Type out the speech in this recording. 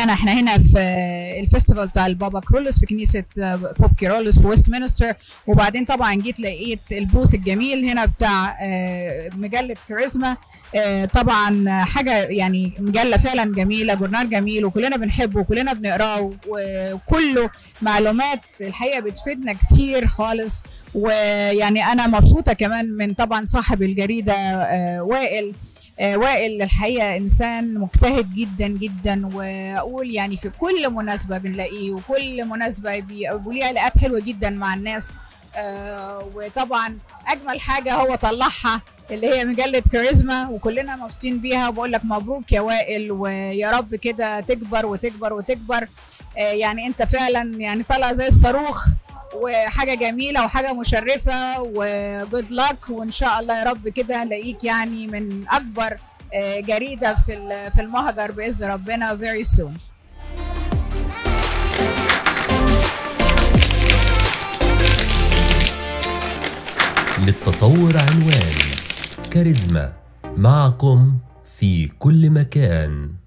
طلعنا احنا هنا في الفestival بتاع البابا كرولوس في كنيسه بوب كيرولوس في ويست مينستر وبعدين طبعا جيت لقيت البوث الجميل هنا بتاع آه، مجله كاريزما آه، طبعا حاجه يعني مجله فعلا جميله جورنال جميل وكلنا بنحبه وكلنا بنقراه وكله معلومات الحقيقه بتفيدنا كتير خالص ويعني انا مبسوطه كمان من طبعا صاحب الجريده آه، وائل آه، وائل الحقيقه انسان مجتهد جدا جدا واقول يعني في كل مناسبه بنلاقيه وكل مناسبه بي- وليه علاقات حلوه جدا مع الناس آه، وطبعا اجمل حاجه هو طلعها اللي هي مجله كاريزما وكلنا مبسوطين بيها وبقول لك مبروك يا وائل ويا رب كده تكبر وتكبر وتكبر آه، يعني انت فعلا يعني طالع زي الصاروخ وحاجه جميله وحاجه مشرفه وجود لك وان شاء الله يا رب كده الاقيك يعني من اكبر آه، جريده في ال- في المهجر باذن ربنا very soon للتطور عنوان كاريزما معكم في كل مكان